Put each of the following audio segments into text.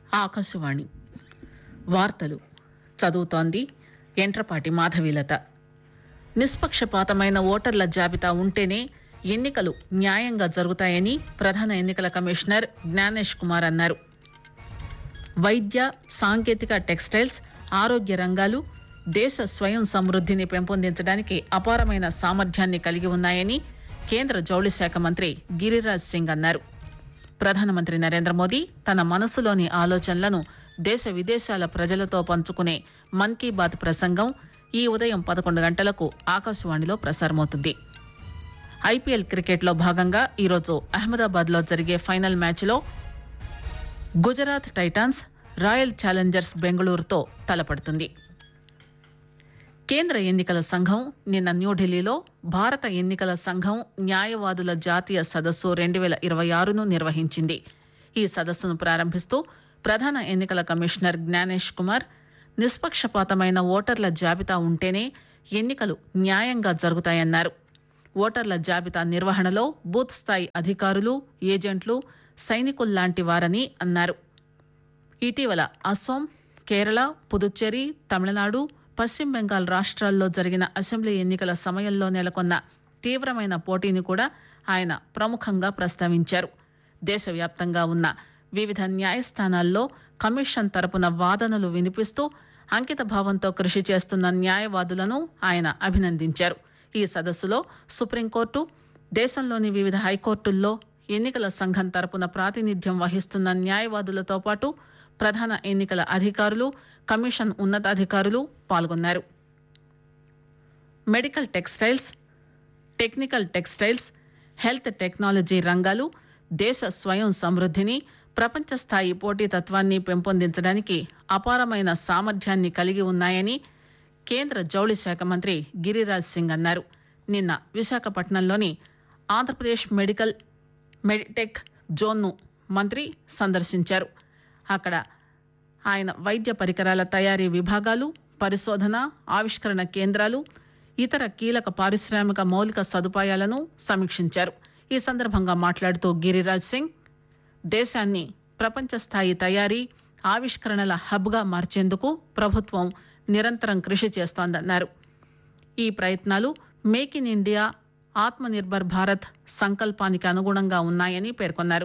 ఆకాశవాణి వార్తలు చదువుతోంది ఎంట్రపాటి మాధవీలత నిష్పక్షపాతమైన ఓటర్ల జాబితా ఉంటేనే ఎన్నికలు న్యాయంగా జరుగుతాయని ప్రధాన ఎన్నికల కమిషనర్ జ్ఞానేష్ కుమార్ అన్నారు వైద్య సాంకేతిక టెక్స్టైల్స్ ఆరోగ్య రంగాలు దేశ స్వయం సమృద్దిని పెంపొందించడానికి అపారమైన సామర్థ్యాన్ని కలిగి ఉన్నాయని కేంద్ర జౌళి శాఖ మంత్రి గిరిరాజ్ సింగ్ అన్నారు ప్రధానమంత్రి నరేంద్ర మోదీ తన మనసులోని ఆలోచనలను దేశ విదేశాల ప్రజలతో పంచుకునే మన్ కీ బాత్ ప్రసంగం ఈ ఉదయం పదకొండు గంటలకు ఆకాశవాణిలో ప్రసారమవుతుంది ఐపీఎల్ క్రికెట్లో భాగంగా ఈరోజు అహ్మదాబాద్ లో జరిగే ఫైనల్ మ్యాచ్లో గుజరాత్ టైటాన్స్ రాయల్ ఛాలెంజర్స్ బెంగళూరుతో తలపడుతుంది కేంద్ర ఎన్నికల సంఘం నిన్న న్యూఢిల్లీలో భారత ఎన్నికల సంఘం న్యాయవాదుల జాతీయ సదస్సు రెండు వేల ఇరవై ఆరును నిర్వహించింది ఈ సదస్సును ప్రారంభిస్తూ ప్రధాన ఎన్నికల కమిషనర్ జ్ఞానేష్ కుమార్ నిష్పక్షపాతమైన ఓటర్ల జాబితా ఉంటేనే ఎన్నికలు న్యాయంగా జరుగుతాయన్నారు ఓటర్ల జాబితా నిర్వహణలో బూత్ స్థాయి అధికారులు ఏజెంట్లు సైనికుల్లాంటి వారని అన్నారు ఇటీవల అస్సోం కేరళ పుదుచ్చేరి తమిళనాడు పశ్చిమ బెంగాల్ రాష్ట్రాల్లో జరిగిన అసెంబ్లీ ఎన్నికల సమయంలో నెలకొన్న తీవ్రమైన పోటీని కూడా ఆయన ప్రముఖంగా ప్రస్తావించారు దేశవ్యాప్తంగా ఉన్న వివిధ న్యాయస్థానాల్లో కమిషన్ తరపున వాదనలు వినిపిస్తూ అంకిత భావంతో కృషి చేస్తున్న న్యాయవాదులను ఆయన అభినందించారు ఈ సదస్సులో సుప్రీంకోర్టు దేశంలోని వివిధ హైకోర్టుల్లో ఎన్నికల సంఘం తరపున ప్రాతినిధ్యం వహిస్తున్న న్యాయవాదులతో పాటు ప్రధాన ఎన్నికల అధికారులు కమిషన్ ఉన్నతాధికారులు పాల్గొన్నారు medical textiles technical textiles health technology రంగాలు దేశ స్వయం సమృద్దిని ప్రపంచ స్థాయి పోటీతత్వాన్ని పెంపొందించడానికి అపారమైన సామర్థ్యాన్ని కలిగి ఉన్నాయని కేంద్ర జౌళి శాఖ మంత్రి గిరిరాజ్ సింగ్ అన్నారు నిన్న విశాఖపట్నంలోని ఆంధ్రప్రదేశ్ మెడికల్ మెడిటెక్ జోన్ను మంత్రి సందర్శించారు అక్కడ ఆయన వైద్య పరికరాల తయారీ విభాగాలు పరిశోధన ఆవిష్కరణ కేంద్రాలు ఇతర కీలక పారిశ్రామిక మౌలిక సదుపాయాలను సమీక్షించారు ఈ సందర్భంగా మాట్లాడుతూ గిరిరాజ్ సింగ్ దేశాన్ని ప్రపంచ స్థాయి తయారీ ఆవిష్కరణల హబ్గా మార్చేందుకు ప్రభుత్వం నిరంతరం కృషి చేస్తోందన్నారు ఈ ప్రయత్నాలు మేక్ ఇన్ ఇండియా ఆత్మ నిర్భర్ భారత్ సంకల్పానికి అనుగుణంగా ఉన్నాయని పేర్కొన్నారు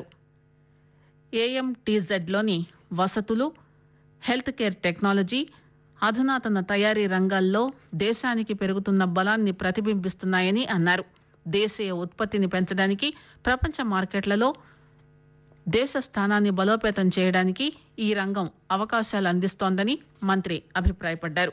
ఏఎంటీజెడ్లోని వసతులు హెల్త్ కేర్ టెక్నాలజీ అధునాతన తయారీ రంగాల్లో దేశానికి పెరుగుతున్న బలాన్ని ప్రతిబింబిస్తున్నాయని అన్నారు దేశీయ ఉత్పత్తిని పెంచడానికి ప్రపంచ మార్కెట్లలో దేశ స్థానాన్ని బలోపేతం చేయడానికి ఈ రంగం అవకాశాలు అందిస్తోందని మంత్రి అభిప్రాయపడ్డారు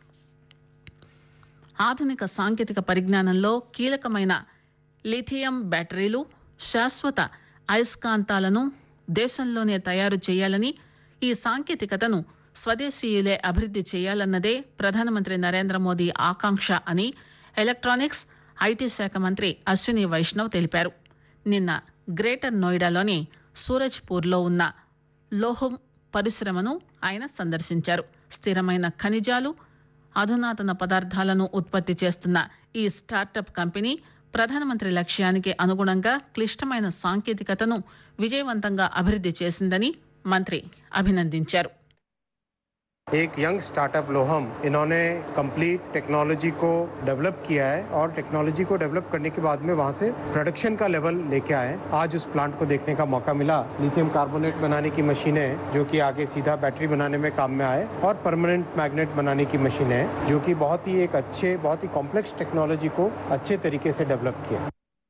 ఆధునిక సాంకేతిక పరిజ్ఞానంలో కీలకమైన లిథియం బ్యాటరీలు శాశ్వత అయస్కాంతాలను దేశంలోనే తయారు చేయాలని ఈ సాంకేతికతను స్వదేశీయులే అభివృద్ది చేయాలన్నదే ప్రధానమంత్రి నరేంద్ర మోదీ ఆకాంక్ష అని ఎలక్ట్రానిక్స్ ఐటీ శాఖ మంత్రి అశ్విని వైష్ణవ్ తెలిపారు నిన్న గ్రేటర్ నోయిడాలోని సూరజ్పూర్లో ఉన్న లోహం పరిశ్రమను ఆయన సందర్శించారు స్థిరమైన ఖనిజాలు అధునాతన పదార్థాలను ఉత్పత్తి చేస్తున్న ఈ స్టార్టప్ కంపెనీ ప్రధానమంత్రి లక్ష్యానికి అనుగుణంగా క్లిష్టమైన సాంకేతికతను విజయవంతంగా అభివృద్ది చేసిందని మంత్రి అభినందించారు एक यंग स्टार्टअप लोहम इन्होंने कंप्लीट टेक्नोलॉजी को डेवलप किया है और टेक्नोलॉजी को डेवलप करने के बाद में वहां से प्रोडक्शन का लेवल लेके आए आज उस प्लांट को देखने का मौका मिला लिथियम कार्बोनेट बनाने की मशीनें हैं जो कि आगे सीधा बैटरी बनाने में काम में आए और परमानेंट मैग्नेट बनाने की मशीनें हैं जो कि बहुत ही एक अच्छे बहुत ही कॉम्प्लेक्स टेक्नोलॉजी को अच्छे तरीके से डेवलप किया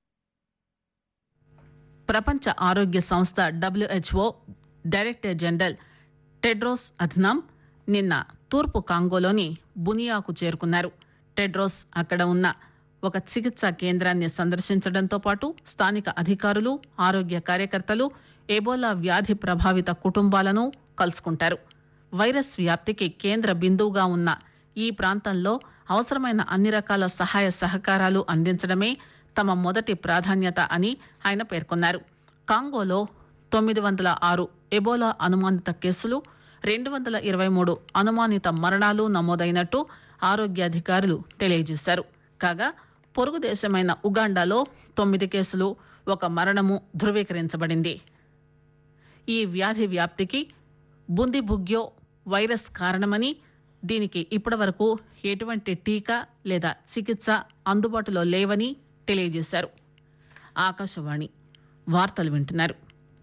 ప్రపంచ ఆరోగ్య సంస్థ WHO director general Tedros Adhanom నిన్న తూర్పు కాంగోలోని బునియాకు చేరుకున్నారు టెడ్రోస్ అక్కడ ఉన్న ఒక చికిత్సా కేంద్రాన్ని సందర్శించడంతో పాటు స్థానిక అధికారులు ఆరోగ్య కార్యకర్తలు ఎబోలా వ్యాధి ప్రభావిత కుటుంబాలను కలుసుకుంటారు వైరస్ వ్యాప్తికి కేంద్ర బిందువుగా ఉన్న ఈ ప్రాంతంలో అవసరమైన అన్ని రకాల సహాయ సహకారాలు అందించడమే తమ మొదటి ప్రాధాన్యత అని ఆయన పేర్కొన్నారు కాంగోలో తొమ్మిది వందల ఆరు ఎబోలా అనుమానిత కేసులు రెండు వందల ఇరవై మూడు అనుమానిత మరణాలు నమోదైనట్టు ఆరోగ్య అధికారులు తెలియజేశారు కాగా పొరుగు దేశమైన ఉగాండాలో తొమ్మిది కేసులు ఒక మరణము ధృవీకరించబడింది ఈ వ్యాధి వ్యాప్తికి బుందిబుగ్యో వైరస్ కారణమని దీనికి ఇప్పటివరకు ఎటువంటి టీకా లేదా చికిత్స అందుబాటులో లేవని తెలియజేశారు ఆకాశవాణి వార్తలు వింటున్నారు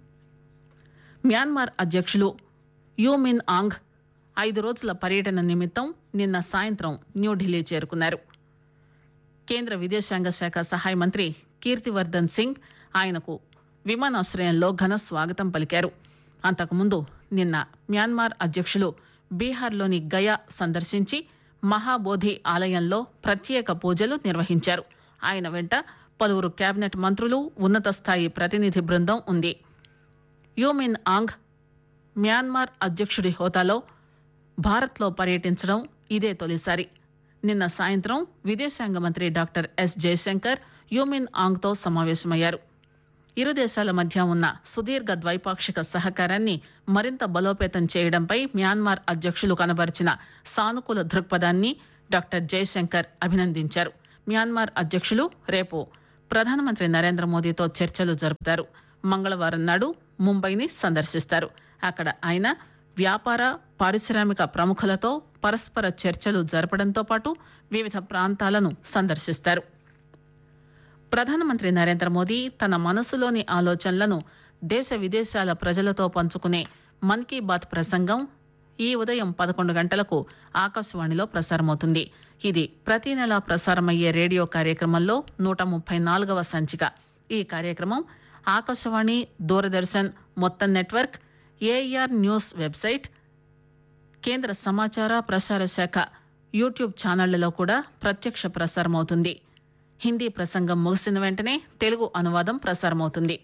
మ్యాన్మార్ అధ్యక్షులు యూమిన్ ఆంగ్ ఐదు రోజుల పర్యటన నిమిత్తం నిన్న సాయంత్రం న్యూఢిల్లీ చేరుకున్నారు కేంద్ర విదేశాంగ శాఖ సహాయ మంత్రి కీర్తివర్ధన్ సింగ్ ఆయనకు విమానాశ్రయంలో ఘన స్వాగతం పలికారు అంతకుముందు నిన్న మ్యాన్మార్ అధ్యక్షులు బీహార్లోని గయా సందర్శించి మహాబోధి ఆలయంలో ప్రత్యేక పూజలు నిర్వహించారు ఆయన వెంట పలువురు కేబినెట్ మంత్రులు ఉన్నత స్థాయి ప్రతినిధి బృందం ఉంది యూమిన్ ఆంగ్ మ్యాన్మార్ అధ్యక్షుడి హోదాలో భారత్లో పర్యటించడం ఇదే తొలిసారి నిన్న సాయంత్రం విదేశాంగ మంత్రి డాక్టర్ ఎస్ జయశంకర్ యూమిన్ ఆంగ్తో సమావేశమయ్యారు ఇరు దేశాల మధ్య ఉన్న సుదీర్ఘ ద్వైపాక్షిక సహకారాన్ని మరింత బలోపేతం చేయడంపై మ్యాన్మార్ అధ్యక్షులు కనబరిచిన సానుకూల దృక్పథాన్ని డాక్టర్ జయశంకర్ అభినందించారు మ్యాన్మార్ అధ్యక్షులు రేపు ప్రధానమంత్రి నరేంద్ర మోదీతో చర్చలు జరుపుతారు మంగళవారం నాడు ముంబైని సందర్శిస్తారు అక్కడ ఆయన వ్యాపార పారిశ్రామిక ప్రముఖులతో పరస్పర చర్చలు జరపడంతో పాటు వివిధ ప్రాంతాలను సందర్శిస్తారు ప్రధానమంత్రి నరేంద్ర మోదీ తన మనసులోని ఆలోచనలను దేశ విదేశాల ప్రజలతో పంచుకునే మన్ కీ బాత్ ప్రసంగం ఈ ఉదయం పదకొండు గంటలకు ఆకాశవాణిలో ప్రసారమవుతుంది ఇది ప్రతి నెల ప్రసారమయ్యే రేడియో కార్యక్రమంలో నూట ముప్పై నాలుగవ సంచిక ఈ కార్యక్రమం ఆకాశవాణి దూరదర్శన్ మొత్తం నెట్వర్క్ ఏఆర్ న్యూస్ వెబ్సైట్ కేంద్ర సమాచార ప్రసార శాఖ యూట్యూబ్ ఛానళ్లలో కూడా ప్రత్యక్ష ప్రసారమవుతుంది హిందీ ప్రసంగం ముగిసిన వెంటనే తెలుగు అనువాదం ప్రసారమవుతుంది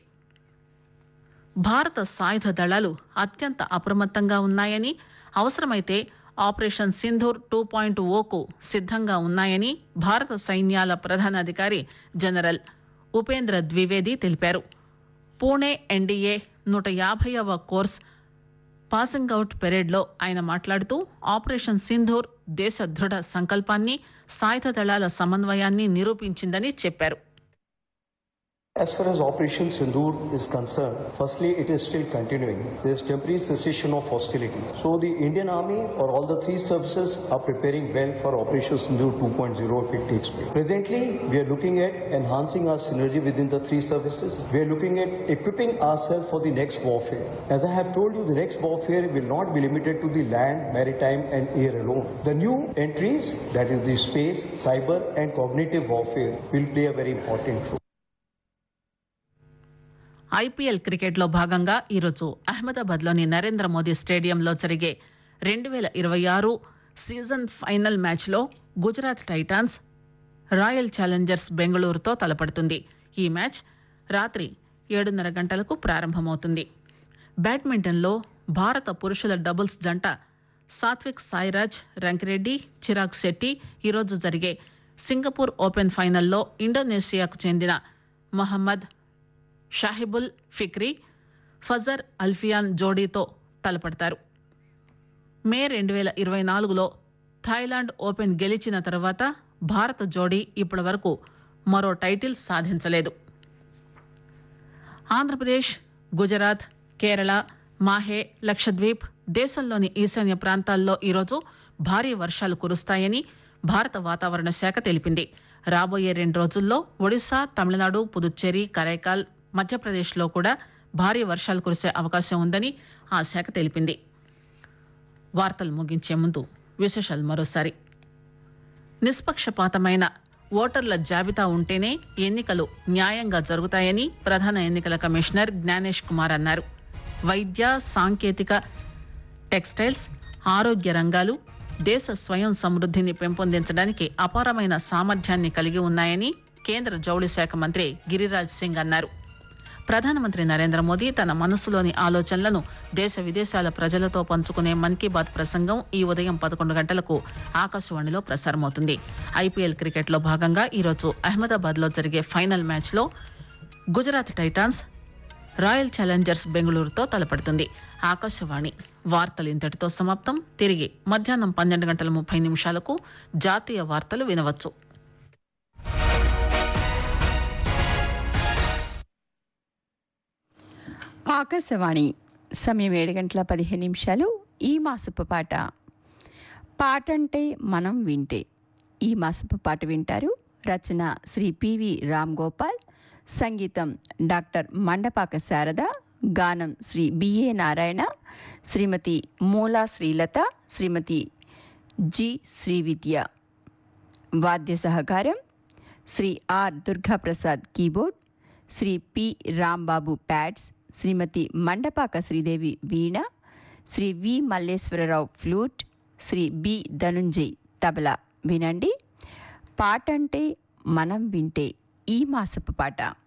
భారత సాయుధ దళాలు అత్యంత అప్రమత్తంగా ఉన్నాయని అవసరమైతే ఆపరేషన్ సింధూర్ టూ పాయింట్ ఓకు సిద్ధంగా ఉన్నాయని భారత సైన్యాల ప్రధానాధికారి జనరల్ ఉపేంద్ర ద్వివేది తెలిపారు పూణే ఎన్డీఏ నూట యాభైవ కోర్స్ పాసింగ్ అవుట్ పెరేడ్లో ఆయన మాట్లాడుతూ ఆపరేషన్ సింధూర్ దేశ దృఢ సంకల్పాన్ని సాయుధ దళాల సమన్వయాన్ని నిరూపించిందని చెప్పారు As far as Operation Sindoor is concerned, firstly, it is still continuing. There is temporary cessation of hostilities. So the Indian Army or all the three services are preparing well for Operation Sindoor 2.0 if it takes place. Presently, we are looking at enhancing our synergy within the three services. We are looking at equipping ourselves for the next warfare. As I have told you, the next warfare will not be limited to the land, maritime and air alone. The new entries, that is the space, cyber and cognitive warfare, will play a very important role. IPL క్రికెట్లో భాగంగా ఈరోజు అహ్మదాబాద్లోని నరేంద్ర మోదీ స్టేడియంలో జరిగే రెండు వేల ఇరవై ఆరు season final మ్యాచ్లో గుజరాత్ టైటాన్స్ రాయల్ ఛాలెంజర్స్ బెంగళూరుతో తలపడుతుంది ఈ మ్యాచ్ రాత్రి ఏడున్నర గంటలకు ప్రారంభమవుతుంది బ్యాడ్మింటన్లో భారత పురుషుల డబుల్స్ జంట సాత్విక్ సాయిరాజ్ రంకిరెడ్డి చిరాగ్ శెట్టి ఈరోజు జరిగే సింగపూర్ ఓపెన్ ఫైనల్లో ఇండోనేషియాకు చెందిన మొహమ్మద్ షాహిబుల్ ఫిక్రీ ఫజర్ అల్ఫియాన్ జోడీతో తలపడతారు మే రెండు వేల ఇరవై నాలుగులో థాయిలాండ్ ఓపెన్ గెలిచిన తర్వాత భారత జోడీ ఇప్పటి వరకు మరో టైటిల్ సాధించలేదు ఆంధ్రప్రదేశ్ గుజరాత్ కేరళ మాహే లక్షద్వీప్ దేశంలోని ఈశాన్య ప్రాంతాల్లో ఈరోజు భారీ వర్షాలు కురుస్తాయని భారత వాతావరణ శాఖ తెలిపింది రాబోయే రెండు రోజుల్లో ఒడిశా తమిళనాడు పుదుచ్చేరి కరైకాల్ మధ్యప్రదేశ్లో కూడా భారీ వర్షాలు కురిసే అవకాశం ఉందని ఆ శాఖ తెలిపింది వార్తలు ముగించే ముందు విశేషాలు మరోసారి నిష్పక్షపాతమైన ఓటర్ల జాబితా ఉంటేనే ఎన్నికలు న్యాయంగా జరుగుతాయని ప్రధాన ఎన్నికల కమిషనర్ జ్ఞానేష్ కుమార్ అన్నారు వైద్య సాంకేతిక టెక్స్టైల్స్ ఆరోగ్య రంగాలు దేశ స్వయం సమృద్ధిని పెంపొందించడానికి అపారమైన సామర్థ్యాన్ని కలిగి ఉన్నాయని కేంద్ర జౌళి శాఖ మంత్రి గిరిరాజ్ సింగ్ అన్నారు ప్రధానమంత్రి నరేంద్ర మోదీ తన మనసులోని ఆలోచనలను దేశ విదేశాల ప్రజలతో పంచుకునే మన్ కీ బాత్ ప్రసంగం ఈ ఉదయం పదకొండు గంటలకు ఆకాశవాణిలో ప్రసారమవుతుంది ఐపీఎల్ క్రికెట్లో భాగంగా ఈరోజు అహ్మదాబాద్ లో జరిగే ఫైనల్ మ్యాచ్ లో గుజరాత్ టైటాన్స్ రాయల్ ఛాలెంజర్స్ బెంగళూరుతో తలపడుతుంది ఆకాశవాణి వార్తలు ఇంతటితో సమాప్తం తిరిగి మధ్యాహ్నం పన్నెండు గంటల ముప్పై నిమిషాలకు జాతీయ వార్తలు వినవచ్చు ఆకాశవాణి సమయం ఏడు గంటల పదిహేను నిమిషాలు ఈ మాసపు పాట పాట అంటే మనం వింటే ఈ మాసపు పాట వింటారు రచన శ్రీ పివి రామ్ గోపాల్ సంగీతం డాక్టర్ మండపాక శారద గానం శ్రీ బిఏ నారాయణ శ్రీమతి మూలా శ్రీలత శ్రీమతి జి శ్రీవిద్య వాద్య సహకారం Shri R Durgaprasad keyboard Shri P Rambabu pads Shrimati Mandapaka Sridevi వీణ Shri V Malleswararao flute Shri B Dhanunjay తబలా వినండి పాటంటే మనం వింటే ఈ మాసపు పాట